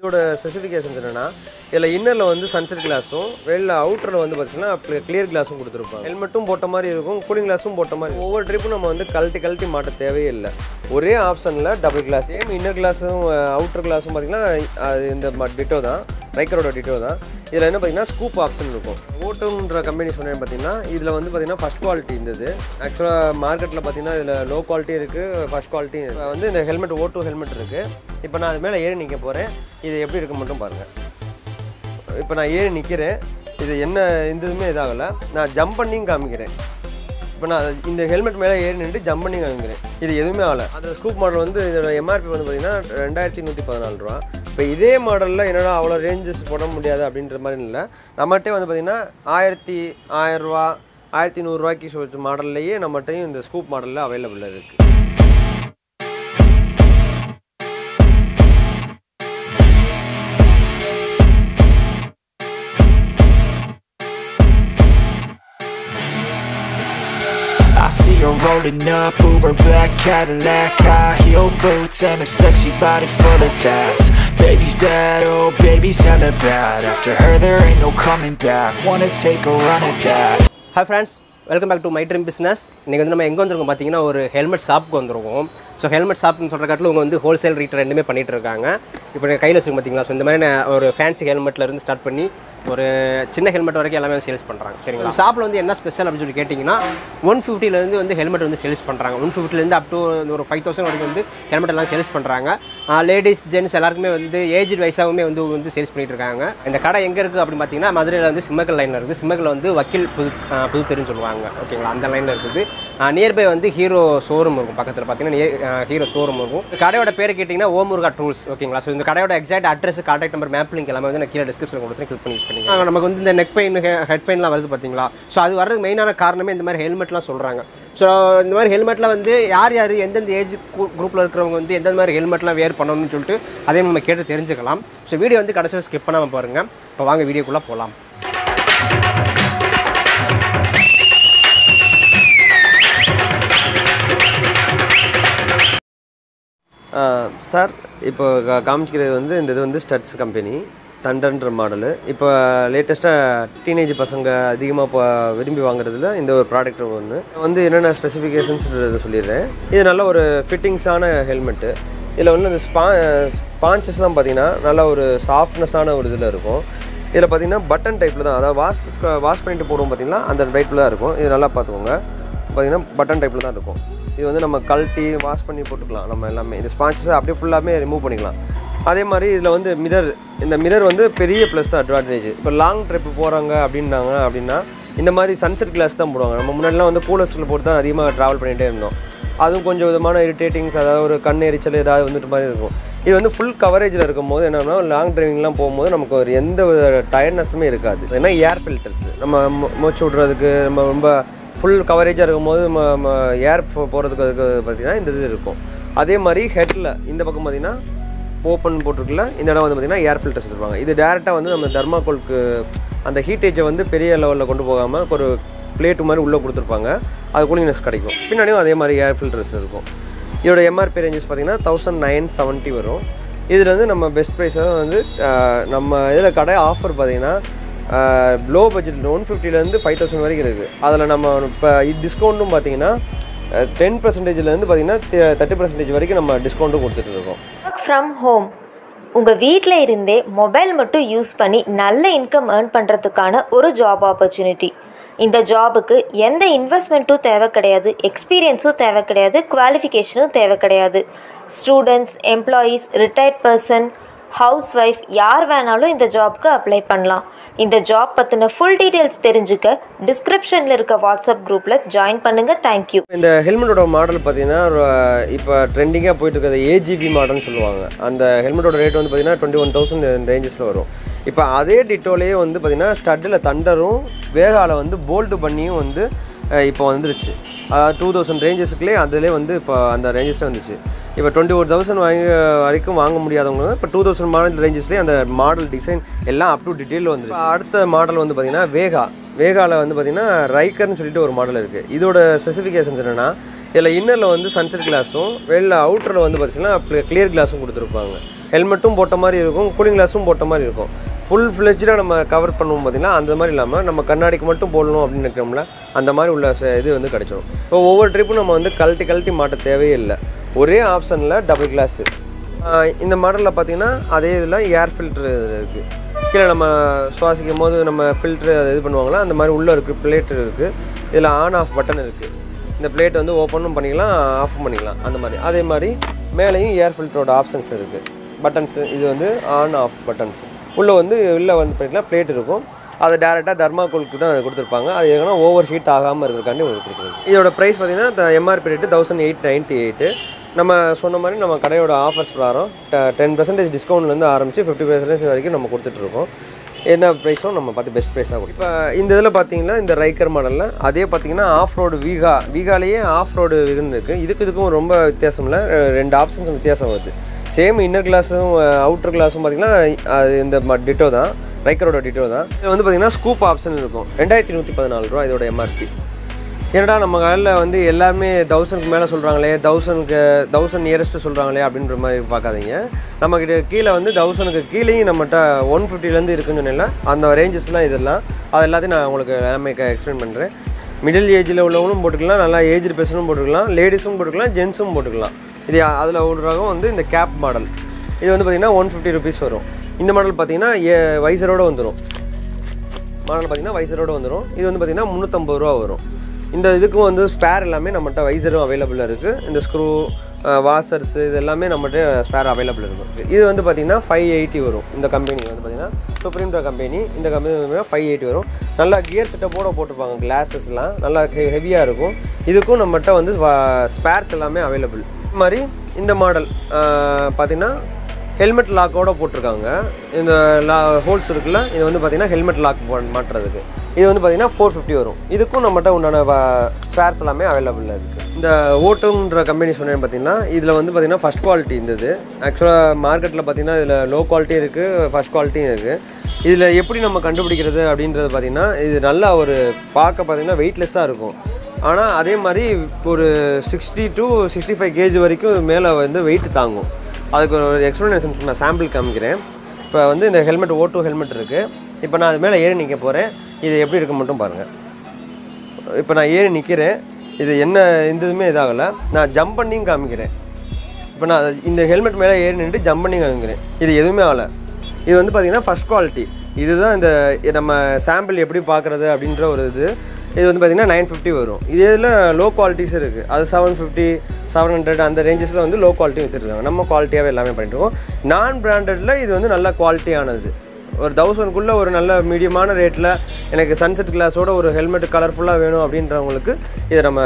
இதோட ஸ்பெசிஃபிகேஷன்ஸ் என்னன்னா இதில் இன்னரில் வந்து சன்செட் கிளாஸும் வெளில அவுட்டரில் வந்து பார்த்தீங்கன்னா கிளியர் கிளாஸும் கொடுத்துருப்பாங்க ஹெல்மெட்டும் போட்ட மாதிரி இருக்கும் கூலிங் கிளாஸும் போட்ட மாதிரி ஒவ்வொரு ட்ரிப்பும் நம்ம வந்து கழட்டி கழட்டி மாட்ட தேவையே இல்லை ஒரே ஆப்ஷனில் டபுள் கிளாஸ் சேம் இன்னர் கிளாஸும் அவுட்டர் கிளாஸும் பார்த்தீங்கன்னா அது இந்த டிட்டோ தான் ரைக்கரோட டிட்டோ தான் இதில் என்ன பார்த்தீங்கன்னா ஸ்கூப் ஆப்ஷன் இருக்கும் ஓட்டோன்ற கம்பெனி சொன்னேன்னு பார்த்தீங்கன்னா இதில் வந்து பார்த்தீங்கன்னா ஃபஸ்ட் குவாலிட்டி இருந்தது ஆக்சுவலாக மார்க்கெட்டில் பார்த்தீங்கன்னா இதில் லோ குவாலிட்டி இருக்குது ஃபஸ்ட் குவாலிட்டி வந்து இந்த ஹெல்மெட் ஓட்டோ ஹெல்மெட் இருக்குது இப்போ நான் அது மேலே ஏறி நிற்க போகிறேன் இது எப்படி இருக்கு மட்டும் பாருங்கள் இப்போ நான் ஏறி நிற்கிறேன் இது என்ன இந்த இதுவுமே இதாகலை நான் ஜம்ப் பண்ணியும் காமிக்கிறேன் இப்போ நான் இந்த ஹெல்மெட் மேலே ஏறி நின்று ஜம்ப் பண்ணி காமிக்கிறேன் இது எதுவுமே ஆகலை அந்த ஸ்கூப் மாடல் வந்து இதோட எம்ஆர்பி வந்து பார்த்தீங்கன்னா ரெண்டாயிரத்தி நூற்றி பதினாலு ரூபா இப்போ இதே மாடலில் என்னடா அவ்வளோ ரேஞ்சஸ் போட முடியாது அப்படின்ற மாதிரி இல்லை நம்மகிட்டே வந்து பார்த்திங்கன்னா ஆயிரத்தி ஆயிரரூவா ஆயிரத்தி நூறுரூவாய்க்கு சொல்லிட்டு மாடல்லையே நம்மகிட்டையும் இந்த ஸ்கூப் மாடலில் அவைலபிள் இருக்குது I see her rolling up, Uber black Cadillac High heel boots and a sexy body full of tats Baby's bad, oh baby's hella bad After her there ain't no coming back Wanna take a run at that hi friends welcome back to my dream business இன்றைக்கி வந்து நம்ம எங்கே வந்திருக்கோம் பார்த்தீங்கன்னா ஒரு helmet ஷாப்புக்கு வந்திருக்கோம் so helmet ஷாப்னு சொல்கிற காட்டில் இவங்க வந்து ஹோல்சேல் ரீட்டர் ரெண்டுமே பண்ணிட்டு இருக்காங்க இப்போ நீங்கள் கையில் வச்சுக்க பார்த்தீங்களா ஸோ இந்த மாதிரி நான் ஒரு ஃபேன்சி ஹெல்மெட்ல இருந்து ஸ்டார்ட் பண்ணி ஒரு சின்ன ஹெல்மெட் வரைக்கும் எல்லாமே சேல்ஸ் பண்ணுறாங்க சரிங்களா ஷாப்பில் வந்து என்ன ஸ்பெஷல் அப்படின்னு சொல்லி கேட்டிங்கன்னா ஒன் ஃபிஃப்டிலேருந்து வந்து ஹெல்மெட் வந்து சேல்ஸ் பண்ணுறாங்க ஒன் ஃபிஃப்டிலேருந்து அப் டு ஒரு ஃபைவ் தௌசண்ட் வரைக்கும் வந்து ஹெல்மெட் எல்லாம் சேல்ஸ் பண்ணுறாங்க லேடிஸ் ஜென்ஸ் எல்லாருக்குமே வந்து ஏஜ் வைஸாகவுமே வந்து வந்து சேல்ஸ் பண்ணிட்டு இருக்காங்க இந்த கடை எங்கே இருக்குது அப்படின்னு பார்த்தீங்கன்னா மதுரையில் வந்து சிம்மக்கல் லைனில் இருக்குது சிம்மக்கல் வந்து வக்கீல் புது ஆஹ் புதுத்தெருன்னு சொல்லுவாங்க ஓகேங்களா அந்த லைனில் இருக்குது நியர்பை வந்து ஹீரோ ஷோரூம் இருக்கும் பக்கத்தில் பார்த்தீங்கன்னா ஹீரோ ஷோரூம் இருக்கும் இந்த கடையோட பேர் கேட்டிங்கன்னா ஓமுருகா டூல்ஸ் ஓகேங்களா ஸோ இந்த கடையோட exact address contact number map link எல்லாமே வந்து நான் கீழே டிஸ்கிரிப்ஷன் கொடுத்து கிளிக் பண்ணி யூஸ் பண்ணிக்கலாம் நமக்கு வந்து இந்த நெக் பெயின் ஹெட் பெயின்லாம் வருது பார்த்தீங்களா ஸோ அது வரதுக்கு மெயினான காரணமே இந்த மாதிரி ஹெல்மெட்லாம் சொல்கிறாங்க ஸோ இந்த மாதிரி ஹெல்மெட்டில் வந்து யார் யார் எந்தெந்த ஏஜ் குரூப்பில் இருக்கிறவங்க வந்து எந்தெந்த மாதிரி ஹெல்மெட்லாம் வேர் பண்ணணும்னு சொல்லிட்டு அதையும் நம்ம கேட்டு தெரிஞ்சுக்கலாம் ஸோ வீடியோ வந்து கடைசியாக ஸ்கிப் பண்ணாமல் பாருங்கள் இப்போ வாங்க வீடியோக்குள்ளே போகலாம் சார் இப்போ கா- காமிக்கிறது வந்து இந்த இது வந்து ஸ்டட்ஸ் கம்பெனி தண்டன்ற மாடலு இப்போ லேட்டஸ்ட்டாக டீனேஜ் பசங்க அதிகமாக இப்போ விரும்பி வாங்குறதுல இந்த ஒரு ப்ராடக்ட் ஒன்று வந்து என்னென்ன ஸ்பெசிஃபிகேஷன்ஸ்ன்றதை சொல்லிடுறேன் இது நல்ல ஒரு ஃபிட்டிங்ஸான ஹெல்மெட்டு இதில் வந்து இந்த ஸ்பா ஸ்பான்ச்சஸ்லாம் பார்த்தீங்கன்னா நல்ல ஒரு சாஃப்ட்னஸான ஒரு இதில் இருக்கும் இதில் பார்த்தீங்கன்னா பட்டன் டைப்பில் தான் அதாவது வாஷ் வாஷ் பண்ணிட்டு போடுவோம் பார்த்தீங்கன்னா அந்த டைப்பில் தான் இருக்கும் இது நல்லா பார்த்துக்கோங்க பார்த்தீங்கன்னா பட்டன் டைப்பில் தான் இருக்கும் இது வந்து நம்ம கழட்டி வாஷ் பண்ணி போட்டுக்கலாம் நம்ம எல்லாமே இந்த ஸ்பான்சஸ் அப்படியே ஃபுல்லாமே ரிமூவ் பண்ணிக்கலாம் அதே மாதிரி இதில் வந்து மிரர் இந்த மிரர் வந்து பெரிய ப்ளஸ் அட்வான்டேஜ் இப்போ லாங் ட்ரிப் போகிறாங்க அப்படின்னாங்க அப்படின்னா இந்த மாதிரி சன்செட் கிளாஸ் தான் போடுவாங்க நம்ம முன்னாடிலாம் வந்து கூலர்ஸில் போட்டு தான் அதிகமாக ட்ராவல் பண்ணிகிட்டே இருந்தோம் அதுவும் கொஞ்சம் விதமான இரிட்டேட்டிங்ஸ் அதாவது ஒரு கண் எரிச்சல் ஏதாவது வந்துட்டு மாதிரி இருக்கும் இது வந்து ஃபுல் கவரேஜில் இருக்கும்போது என்னன்னா லாங் டிரைவிங்லாம் போகும்போது நமக்கு ஒரு எந்த வித டயர்ட்னஸுமே இருக்காது ஏன்னா ஏர் ஃபில்டர்ஸ் நம்ம மூ- மூச்சு விட்றதுக்கு நம்ம ரொம்ப ஃபுல் கவரேஜாக இருக்கும்போது நம்ம ஏர் போகிறதுக்கு அதுக்கு பார்த்தீங்கன்னா இந்த இது இருக்கும் அதே மாதிரி ஹெட்டில் இந்த பக்கம் பார்த்தீங்கன்னா ஓப்பன் போட்டிருக்குல்ல இந்த இடம் வந்து பார்த்தீங்கன்னா ஏர் ஃபில்டர்ஸ் வச்சுருப்பாங்க இது டேரெக்டாக வந்து நம்ம தர்மாக்கோலுக்கு அந்த ஹீட்டேஜை வந்து பெரிய லெவலில் கொண்டு போகாமல் ஒரு பிளேட்டு மாதிரி உள்ளே கொடுத்துருப்பாங்க அது கூலிங்னஸ் கிடைக்கும் பின்னாடியும் அதே மாதிரி ஏர் ஃபில்டர்ஸ் இருக்கும் இதோட எம்ஆர்பி ரேஞ்சஸ் பார்த்தீங்கன்னா தௌசண்ட் நைன் செவன்ட்டி வரும் இதில் வந்து நம்ம பெஸ்ட் ப்ரைஸாக வந்து ஆஹ், நம்ம இதில் கடை ஆஃபர் பார்த்தீங்கன்னா லோ பட்ஜெட் ஒன் ஃபிஃப்டிலேருந்து ஃபைவ் தௌசண்ட் வரைக்கும் இருக்குது அதில் நம்ம இப்போ டிஸ்கவுண்ட்டும் பார்த்தீங்கன்னா டென் பர்சன்டேஜ்லேருந்து பார்த்தீங்கன்னா தேர்ட்டி பர்சன்டேஜ் வரைக்கும் நம்ம டிஸ்கவுண்ட்டும் கொடுத்துட்டு இருக்கோம் ஒர்க் ஃப்ரம் ஹோம் உங்கள் வீட்டில் இருந்தே மொபைல் மட்டும் யூஸ் பண்ணி நல்ல இன்கம் ஏர்ன் பண்ணுறதுக்கான ஒரு ஜாப் ஆப்பர்ச்சுனிட்டி இந்த ஜாபுக்கு எந்த இன்வெஸ்ட்மெண்ட்டும் தேவை கிடையாது எக்ஸ்பீரியன்ஸும் தேவை கிடையாது குவாலிஃபிகேஷனும் தேவை கிடையாது students employees retired person housewife யார் வேணாலும் இந்த ஜாப்க்கு அப்ளை பண்ணலாம் இந்த ஜாப் பற்றின ஃபுல் டீட்டெயில்ஸ் தெரிஞ்சுக்க டிஸ்கிரிப்ஷனில் இருக்க வாட்ஸ்அப் குரூப்பில் ஜாயின் பண்ணுங்கள் தேங்க்யூ இந்த ஹெல்மெட்டோட மாடல் பார்த்தீங்கன்னா இப்போ ட்ரெண்டிங்காக போயிட்டு இருக்கிறது ஏஜிபி மாடல்னு சொல்லுவாங்க அந்த ஹெல்மெட்டோட ரேட் வந்து பார்த்தீங்கன்னா டுவெண்ட்டி ஒன் தௌசண்ட் ரேஞ்சஸில் வரும் இப்போ அதே டிட்டோலேயே வந்து பார்த்தீங்கன்னா ஸ்டட்டில் தண்டரும் வேகால வந்து போல்டு பண்ணியும் வந்து அஹ், இப்போ வந்துருச்சு டூ தௌசண்ட் ரேஞ்சஸ்க்குள்ளே அதிலே வந்து இப்போ அந்த ரேஞ்சஸில் வந்துச்சு இப்போ டுவெண்ட்டி ஒரு தௌசண்ட் வாங்கி வரைக்கும் வாங்க முடியாதவங்க இப்போ டூ தௌசண்ட் மாடல் ரேஞ்சஸ்லேயே அந்த மாடல் டிசைன் எல்லாம் அப் டு டீட்டெயில் வந்துருச்சு இப்ப அடுத்த மாடல் வந்து பார்த்தீங்கன்னா வேகா வேகாவில் வந்து பார்த்தீங்கன்னா ரைக்கர்னு சொல்லிட்டு ஒரு மாடல் இருக்குது இதோட ஸ்பெசிஃபிகேஷன்ஸ் என்னென்னா இதில் இன்னரில் வந்து சன்செட் கிளாஸும் வெளில அவுட்டரில் வந்து பார்த்தீங்கன்னா கிளியர் கிளாஸும் கொடுத்துருப்பாங்க ஹெல்மெட்டும் போட்ட மாதிரி இருக்கும் கூலிங் கிளாஸும் போட்ட மாதிரி இருக்கும் ஃபுல் ஃப்ளெஜ்டாக நம்ம கவர் பண்ணுவோம் பார்த்தீங்கன்னா அந்த மாதிரி இல்லாமல் நம்ம கண்ணாடிக்கு மட்டும் போடணும் அப்படின்னு நினைக்கிறோம்ல அந்த மாதிரி உள்ள ச- இது வந்து கிடைச்சிடும் இப்போ ஒவ்வொரு ட்ரிப்பும் நம்ம வந்து கழட்டி கழட்டி மாட்ட தேவையே இல்லை ஒரே ஆப்ஷனில் டபுள் கிளாஸு இந்த மாடலில் பார்த்தீங்கன்னா அதே இதில் ஏர் ஃபில்ட்ரு இருக்குது கீழே நம்ம சுவாசிக்கும் போது நம்ம ஃபில்ட்ரு அது இது பண்ணுவாங்களா அந்த மாதிரி உள்ளே இருக்குது பிளேட் இருக்குது இதில் ஆன் ஆஃப் பட்டன் இருக்குது இந்த பிளேட் வந்து ஓப்பனும் பண்ணிக்கலாம் ஆஃப் பண்ணிக்கலாம் அந்த மாதிரி அதே மாதிரி மேலேயும் ஏர் ஃபில்டரோட ஆப்ஷன்ஸ் இருக்குது பட்டன்ஸு இது வந்து ஆன் ஆஃப் பட்டன்ஸ் உள்ளே வந்து உள்ளே வந்து பண்ணிக்கலாம் பிளேட் இருக்கும் அதை டேரெக்டாக தர்மாக்கோலுக்கு தான் கொடுத்துருப்பாங்க அது எங்கன்னா ஓவர் ஹீட் ஆகாமல் இருக்கிறக்காண்டி உங்களுக்கு கொடுக்குறது இதோட ப்ரைஸ் பார்த்தீங்கன்னா MRP rate thousand eight ninety eight நம்ம சொன்ன மாதிரி நம்ம கடையோட ஆஃபர்ஸ் பிரகாரம் டென் பர்சன்டேஜ் டிஸ்கவுண்ட்லேருந்து ஆரம்பித்து ஃபிஃப்டி பர்சன்டேஜ் வரைக்கும் நம்ம கொடுத்துட்ருக்கோம் என்ன ப்ரைஸும் நம்ம பார்த்து பெஸ்ட் ப்ரைஸாக கொடுக்கும் இப்போ இந்த இதில் பார்த்தீங்கன்னா இந்த ரைக்கர் மாடலில் அதே பார்த்தீங்கன்னா ஆஃப் ரோடு வீகா வீகாலேயே ஆஃப் ரோடு இதுன்னு இருக்குது இதுக்கு இதுக்கும் ரொம்ப வித்தியாசம் இல்லை ரெ- ரெண்டு ஆப்ஷன்ஸ் வித்தியாசம் வருது சேம் இன்னர் கிளாஸும் அவுட்டர் கிளாஸும் பார்த்தீங்கன்னா அது இந்த டிட்டோ தான் ரைக்கரோட டிட்டோ தான் இது வந்து பார்த்தீங்கன்னா ஸ்கூப் ஆப்ஷன் இருக்கும் ரெண்டாயிரத்தி நூற்றி பதினாலு ரூபா இதோட எம்ஆர்பி என்னடா நம்ம கடையில் வந்து எல்லாமே தௌசண்ட்க்கு மேலே சொல்கிறாங்களே தௌசண்ட்க்கு தௌசண்ட் நியரஸ்ட்டு சொல்கிறாங்களே அப்படின்ற மாதிரி பார்க்காதீங்க நம்மக்கிட்ட கீழே வந்து தௌசண்ட்க்கு கீழேயும் நம்மகிட்ட ஒன் ஃபிஃப்டிலேருந்து இருக்குன்னு சொன்னேன்ல அந்த ரேஞ்சஸ்லாம் இதெல்லாம் அது எல்லாத்தையும் நான் உங்களுக்கு எல்லாமே எக்ஸ்பிளைன் பண்ணுறேன் மிடில் ஏஜில் உள்ளவங்களும் போட்டுக்கலாம் நல்லா ஏஜ்டு பர்சனும் போட்டுக்கலாம் லேடிஸும் போட்டுக்கலாம் ஜென்ஸும் போட்டுக்கலாம் இது அதில் ஒரு ரகம் வந்து இந்த கேப் மாடல் இது வந்து பார்த்திங்கன்னா ஒன் ஃபிஃப்டி ருபீஸ் வரும் இந்த மாடல் பார்த்தீங்கன்னா ஏ வைசரோட வந்துடும் மாடல் பார்த்தீங்கன்னா வைசரோட வந்துடும் இது வந்து பார்த்தீங்கன்னா முந்நூற்றம்பது ரூபா வரும் இந்த இதுக்கும் வந்து ஸ்பேர் எல்லாமே நம்மகிட்ட வைசரும் அவைலபிளாக இருக்குது இந்த ஸ்க்ரூ வாசர்ஸ் இது எல்லாமே நம்மகிட்ட ஸ்பேர் அவைலபிள் இருக்கும் இது வந்து பார்த்தீங்கன்னா ஃபைவ் எயிட்டி வரும் இந்த கம்பெனி வந்து பார்த்தீங்கன்னா சுப்ரீம்டா கம்பெனி இந்த கம்பெனி ஃபைவ் எயிட்டி வரும் நல்லா கியர் செட்டப்போட போட்டிருப்பாங்க கிளாஸஸ்லாம் நல்லா ஹெவியாக இருக்கும் இதுக்கும் நம்மகிட்ட வந்து ஸ்பேர்ஸ் எல்லாமே அவைலபிள் இது மாதிரி இந்த மாடல் பார்த்தீங்கன்னா ஹெல்மெட் லாக்கோட போட்டிருக்காங்க இந்த லா ஹோல்ஸ் இருக்குல்ல இது வந்து பார்த்தீங்கன்னா ஹெல்மெட் லாக் மாட்டுறதுக்கு இது வந்து பார்த்தீங்கன்னா ஃபோர் ஃபிஃப்டி வரும் இதுக்கும் நம்மகிட்ட உண்டான ஸ்பேர்ஸ் எல்லாமே அவைலபிளாக இருக்குது இந்த ஓட்டுன்ற கம்பெனி சொன்னேன் பார்த்தீங்கன்னா இதில் வந்து பார்த்தீங்கன்னா ஃபஸ்ட் குவாலிட்டி இருந்தது ஆக்சுவலாக மார்க்கெட்டில் பார்த்தீங்கன்னா இதில் லோ குவாலிட்டியும் இருக்குது ஃபஸ்ட் குவாலிட்டியும் இருக்குது இதில் எப்படி நம்ம கண்டுபிடிக்கிறது அப்படின்றது பார்த்தீங்கன்னா இது நல்லா ஒரு பார்க்க பார்த்தீங்கன்னா வெயிட்லெஸ்ஸாக இருக்கும் ஆனால் அதே மாதிரி ஒரு sixty to sixty five gauge வரைக்கும் மேலே வந்து வெயிட் தாங்கும் அதுக்கு ஒரு எக்ஸ்ப்ளனேஷன் நான் சாம்பிள் காமிக்கிறேன் இப்போ வந்து இந்த ஹெல்மெட் ஓ டூ ஹெல்மெட் இருக்குது இப்போ நான் அது மேலே ஏறி நிற்க போகிறேன் இது எப்படி இருக்கு மட்டும் பாருங்கள் இப்போ நான் ஏறி நிற்கிறேன் இது என்ன இந்த இதுவுமே இதாகலை நான் ஜம்ப் பண்ணியும் காமிக்கிறேன் இப்போ நான் அது- இந்த ஹெல்மெட் மேலே ஏறி நின்று ஜம்ப் பண்ணி காமிக்கிறேன் இது எதுவுமே ஆகலை இது வந்து பார்த்திங்கன்னா ஃபஸ்ட் குவாலிட்டி இதுதான் இந்த நம்ம சாம்பிள் எப்படி பார்க்குறது அப்படின்ற ஒரு இது இது வந்து பார்த்திங்கன்னா நைன் ஃபிஃப்டி வரும் இதில் லோ குவாலிட்டிஸ் இருக்குது அது செவன் ஃபிஃப்டி செவன் ஹண்ட்ரட் அந்த ரேஞ்சஸில் வந்து லோ குவாலிட்டி விற்றுருக்காங்க நம்ம குவாலிட்டியாகவே எல்லாமே பண்ணிட்டு இருக்கோம் நான் பிராண்டடில் இது வந்து நல்ல குவாலிட்டியானது ஒரு தௌசண்ட்குள்ளே ஒரு நல்ல மீடியமான ரேட்டில் எனக்கு சன்செட் கிளாஸோட ஒரு ஹெல்மெட் கலர்ஃபுல்லாக வேணும் அப்படின்றவங்களுக்கு இதை நம்ம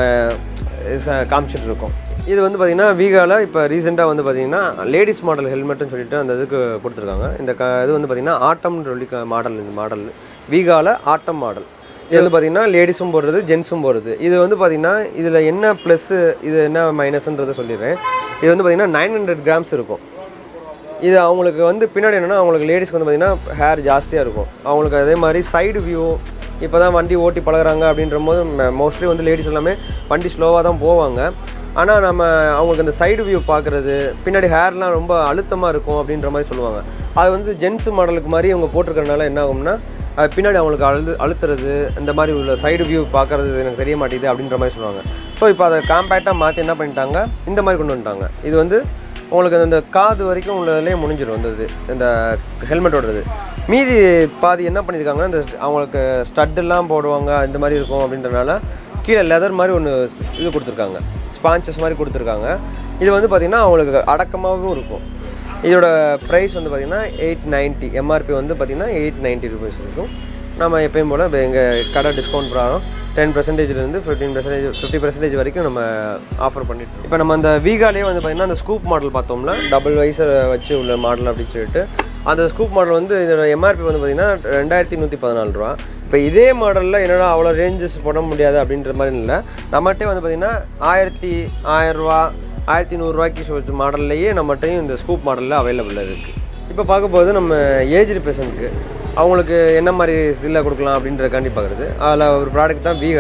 ச- காமிச்சிட்டு இருக்கோம் இது வந்து பார்த்திங்கன்னா வீகாவில் இப்போ ரீசெண்டாக வந்து பார்த்திங்கன்னா லேடிஸ் மாடல் ஹெல்மெட்னு சொல்லிட்டு அந்த இதுக்கு கொடுத்துருக்காங்க இந்த க இது வந்து பார்த்திங்கன்னா ஆட்டம்னு சொல்லி மாடல் இந்த மாடல் வீகாவில் ஆட்டம் மாடல் இது வந்து பார்த்திங்கன்னா லேடிஸும் போடுறது ஜென்ஸும் போடுறது இது வந்து பார்த்திங்கன்னா இதில் என்ன ப்ளஸ்ஸு இது என்ன மைனஸ்ன்றதை சொல்லிடுறேன் இது வந்து பார்த்திங்கன்னா நைன் ஹண்ட்ரட் கிராம்ஸ் இருக்கும் இது அவங்களுக்கு வந்து பின்னாடி என்னென்னா அவங்களுக்கு லேடிஸ்க்கு வந்து பார்த்திங்கன்னா ஹேர் ஜாஸ்தியாக இருக்கும் அவங்களுக்கு அதே மாதிரி சைடு வியூ இப்போ தான் வண்டி ஓட்டி பழகுறாங்க அப்படின்ற போது மோஸ்ட்லி வந்து லேடிஸ் எல்லாமே வண்டி ஸ்லோவாக தான் போவாங்க ஆனால் நம்ம அவங்களுக்கு அந்த சைடு வியூ பார்க்குறது பின்னாடி ஹேர்லாம் ரொம்ப அழுத்தமாக இருக்கும் அப்படின்ற மாதிரி சொல்லுவாங்க அது வந்து ஜென்ஸ் மாடலுக்கு மாதிரி இவங்க போட்டிருக்கறனால என்ன ஆகும்னா அது பின்னாடி அவங்களுக்கு அழு அழுத்துறது இந்த மாதிரி உள்ள சைடு வியூ பார்க்குறது எனக்கு தெரிய மாட்டேங்குது அப்படின்ற மாதிரி சொல்லுவாங்க ஸோ இப்போ அதை காம்பேக்டாக மாற்றி என்ன பண்ணிட்டாங்க இந்த மாதிரி கொண்டு வந்துட்டாங்க இது வந்து உங்களுக்கு அந்த காது வரைக்கும் உள்ளதுலேயே முடிஞ்சிடும் இந்த இது இந்த ஹெல்மெட்டோடது மீதி பாதி என்ன பண்ணியிருக்காங்கன்னா இந்த அவங்களுக்கு ஸ்டட்டெல்லாம் போடுவாங்க இந்த மாதிரி இருக்கும் அப்படின்றனால கீழே லெதர் மாதிரி ஒன்று இது கொடுத்துருக்காங்க ஸ்பான்ச்சஸ் மாதிரி கொடுத்துருக்காங்க இது வந்து பார்த்திங்கன்னா அவங்களுக்கு அடக்கமாகவும் இருக்கும் இதோட ப்ரைஸ் வந்து பார்த்திங்கன்னா எயிட் நைன்ட்டி எம்ஆர்பி வந்து பார்த்திங்கன்னா எயிட் நைன்ட்டி ருபீஸ் இருக்கும் நம்ம எப்பயும் போல் எங்கள் கடை டிஸ்கவுண்ட் பிரகாரம் டென் பர்சன்டேஜ்லேருந்து ஃபிஃப்டீன் பர்சன்டேஜ் ஃபிஃப்டி பர்சன்டேஜ் வரைக்கும் நம்ம ஆஃபர் பண்ணிட்டு இப்போ நம்ம அந்த வீகாலே வந்து பார்த்திங்கன்னா அந்த ஸ்கூப் மாடல் பார்த்தோம்ல டபுள் வைஸர் வச்சு உள்ள மாடல் அப்படின்னு சொல்லிட்டு அந்த ஸ்கூப் மாடல் வந்து இதோட எம்ஆர்பி வந்து பார்த்திங்கன்னா ரெண்டாயிரத்தி நூற்றி பதினாலு ரூபா இப்போ இதே மாடலில் என்னடா அவ்வளோ ரேஞ்சஸ் போட முடியாது அப்படின்ற மாதிரி இல்லை நம்மகிட்டே வந்து பார்த்திங்கன்னா ஆயிரத்தி ஆயிரரூவா ஆயிரத்தி நூறுரூவாய்க்கு சொல்லிட்டு மாடல்லையே நம்மகிட்டையும் இந்த ஸ்கூப் மாடலில் அவைலபிள் இருக்குது இப்போ பார்க்க போது நம்ம ஏஜ் பேஷண்ட்க்கு அவங்களுக்கு என்ன மாதிரி இதில் கொடுக்கலாம் அப்படின்றக்காண்டி பார்க்குறது அதில் ஒரு ப்ராடக்ட் தான் வீகா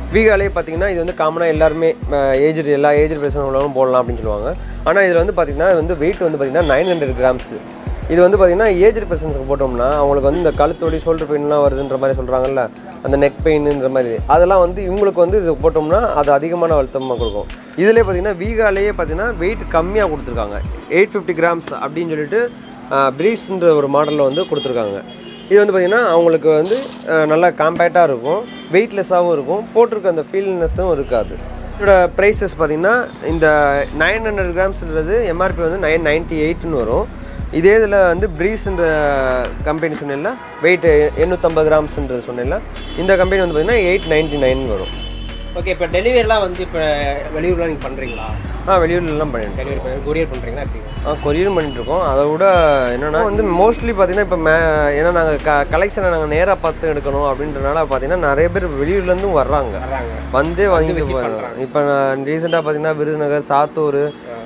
வீகாலே பார்த்தீங்கன்னா இது வந்து காமனாக எல்லாருமே ஏஜ் எல்லா ஏஜ் பிரச்சனை உள்ளவங்களும் போடலாம் அப்படின்னு சொல்லுவாங்க ஆனால் இதில் வந்து பார்த்தீங்கன்னா இது வந்து வெயிட் வந்து பார்த்தீங்கன்னா நைன் ஹண்ட்ரட் கிராம்ஸ் இது வந்து பார்த்தீங்கன்னா ஏஜ் பர்சன்ஸ்க்கு போட்டோம்னா அவங்களுக்கு வந்து இந்த கழுத்தோடி ஷோல்டர் பெயின்லாம் வருதுன்ற மாதிரி சொல்கிறாங்கல்ல அந்த நெக் பெயின்ன்ற மாதிரி அதெல்லாம் வந்து இவங்களுக்கு வந்து இது போட்டோம்னா அது அதிகமான அழுத்தமாக கொடுக்கும் இதிலே பார்த்தீங்கன்னா வீகாலேயே பார்த்தீங்கன்னா வெயிட் கம்மியாக கொடுத்துருக்காங்க எயிட் ஃபிஃப்டி கிராம்ஸ் அப்படின்னு சொல்லிட்டு ப்ரீஸ்ன்ற ஒரு மாடலில் வந்து கொடுத்துருக்காங்க இது வந்து பார்த்திங்கன்னா அவங்களுக்கு வந்து அஹ், நல்லா காம்பேக்டாக இருக்கும் வெயிட்லெஸ்ஸாகவும் இருக்கும் போட்டிருக்க அந்த ஃபீல்னஸும் இருக்காது இதோட ப்ரைஸஸ் பார்த்திங்கன்னா இந்த நைன் ஹண்ட்ரட் கிராம்ஸ்ன்றது எம்ஆர்பி வந்து நைன் நைன்ட்டி எயிட்னு வரும் இதே இதில் வந்து ப்ரீஸ்ன்ற கம்பெனி சொன்னேன்ல வெயிட் எண்ணூற்றம்பது கிராம்ஸ்ன்றது சொன்னேன்ல இந்த கம்பெனி வந்து பார்த்திங்கன்னா எயிட் நைன்ட்டி நைன் வரும் ஓகே இப்போ டெலிவரிலாம் வந்து இப்போ வெளியூர்லாம் நீங்கள் பண்ணுறீங்களா ஆ வெளியூர்லலாம் பண்ணிட்டு டெலிவரி பண்ணி கொரியர் பண்ணுறீங்களா எப்படி ஆ கொரியரும் பண்ணிட்டு இருக்கோம் அதை விட என்னென்னா வந்து மோஸ்ட்லி பார்த்தீங்கன்னா இப்போ மே ஏன்னா நாங்கள் க கலெக்ஷனை நாங்கள் நேராக பார்த்து எடுக்கணும் அப்படின்றனால பார்த்தீங்கன்னா நிறைய பேர் வெளியூர்லேருந்தும் வர்றாங்க வர்றாங்க வந்தே வாங்கிட்டு போகிறாங்க இப்போ நான் ரீசெண்டாக பார்த்தீங்கன்னா விருதுநகர் சாத்தூர்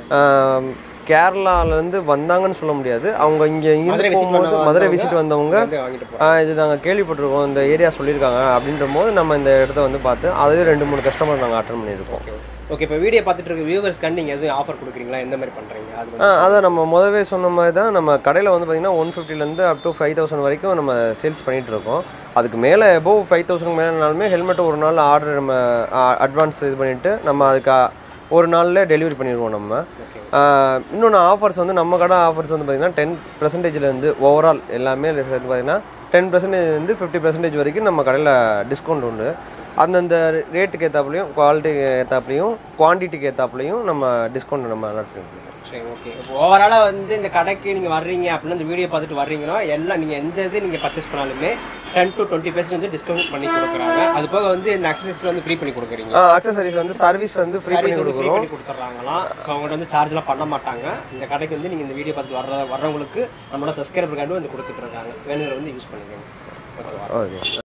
ஆம், கேரளாலேருந்து வந்தாங்கன்னு சொல்ல முடியாது அவங்க இங்கே மதுரை இருந்து visit போகும்போது பண்ண மதுரை வந்தவங்க விசிட் வந்தவங்க வந்து வாங்கிட்டு போகிறோம் ஆ, இது நாங்கள் கேள்விப்பட்டிருக்கோம் இந்த ஏரியா சொல்லியிருக்காங்க அப்படின்ற போது நம்ம இந்த இடத்த வந்து பார்த்து அதே ரெண்டு மூணு கஸ்டமர் நாங்கள் அட்டன் பண்ணியிருக்கோம் ஓகே இப்போ வீடியோ பார்த்துட்டு இருக்க வியூவர்ஸ்க்கு நீங்கள் எதுவும் ஆஃபர் கொடுக்குறீங்களா எந்த மாதிரி பண்ணுறீங்க அது ஆ அதான் நம்ம முதவே சொன்ன மாதிரி தான் நம்ம கடையில் வந்து பார்த்திங்கன்னா ஒன் ஃபிஃப்டிலேருந்து அப் டு ஃபைவ் தௌசண்ட் வரைக்கும் நம்ம சேல்ஸ் பண்ணிகிட்டு இருக்கோம் அதுக்கு மேலே எபோவ் ஃபைவ் தௌசண்ட் மேலேனாலுமே ஹெல்மெட் ஒரு நாள் ஆர்டர் நம்ம அட்வான்ஸ் இது பண்ணிவிட்டு நம்ம அதுக்கு ஆ- ஒரு நாளில் டெலிவரி பண்ணிடுவோம் நம்ம இன்னொன்று ஆஃபர்ஸ் வந்து நம்ம கடை ஆஃபர்ஸ் வந்து பார்த்திங்கன்னா டென் பர்சன்டேஜ்லேருந்து ஓவரால் எல்லாமே சேர்த்து பார்த்திங்கன்னா டென் பர்சன்டேஜ்லேருந்து ஃபிஃப்டி பர்சன்டேஜ் வரைக்கும் நம்ம கடையில் டிஸ்கவுண்ட் உண்டு அந்தந்த ரேட்டுக்கு ஏற்றாப்புலையும் குவாலிட்டிக்கு ஏற்றாப்புலையும் குவான்டிட்டிக்கு ஏற்றாப்புலையும் நம்ம டிஸ்கவுண்ட் நம்ம நடத்திட்டு சரி ஓகே இப்போ ஓவராலாக வந்து இந்த கடைக்கு நீங்கள் வர்றீங்க அப்படின்னா இந்த வீடியோ பார்த்துட்டு வர்றீங்கன்னா எல்லாம் நீங்கள் எந்த இது நீங்கள் பர்ச்சேஸ் பண்ணாலுமே டென் டு டுவெண்ட்டி பர்சன்ட் வந்து டிஸ்கவுண்ட் பண்ணி கொடுக்குறாங்க அது போக வந்து இந்த அக்சசரிஸ்ல வந்து ஃப்ரீ பண்ணி கொடுக்குறீங்க அக்சசரிஸ் வந்து சர்வீஸ் வந்து ஃப்ரீ பண்ணி சர்வீஸ் வந்து ஃப்ரீ கொடுக்குறோம் பண்ணி கொடுத்துட்றாங்களாம் ஸோ அவங்கள்ட்ட வந்து சார்ஜ்லாம் பண்ண மாட்டாங்க இந்த கடைக்கு வந்து நீங்கள் இந்த வீடியோ பார்த்துட்டு வர்ற வர்றவங்களுக்கு நம்மளோட சப்ஸ்கிரைபர் கார்டு வந்து கொடுத்துட்டு இருக்காங்க வேணுங்கிற வந்து யூஸ் பண்ணிக்கோங்க ஓகேவா ஓகே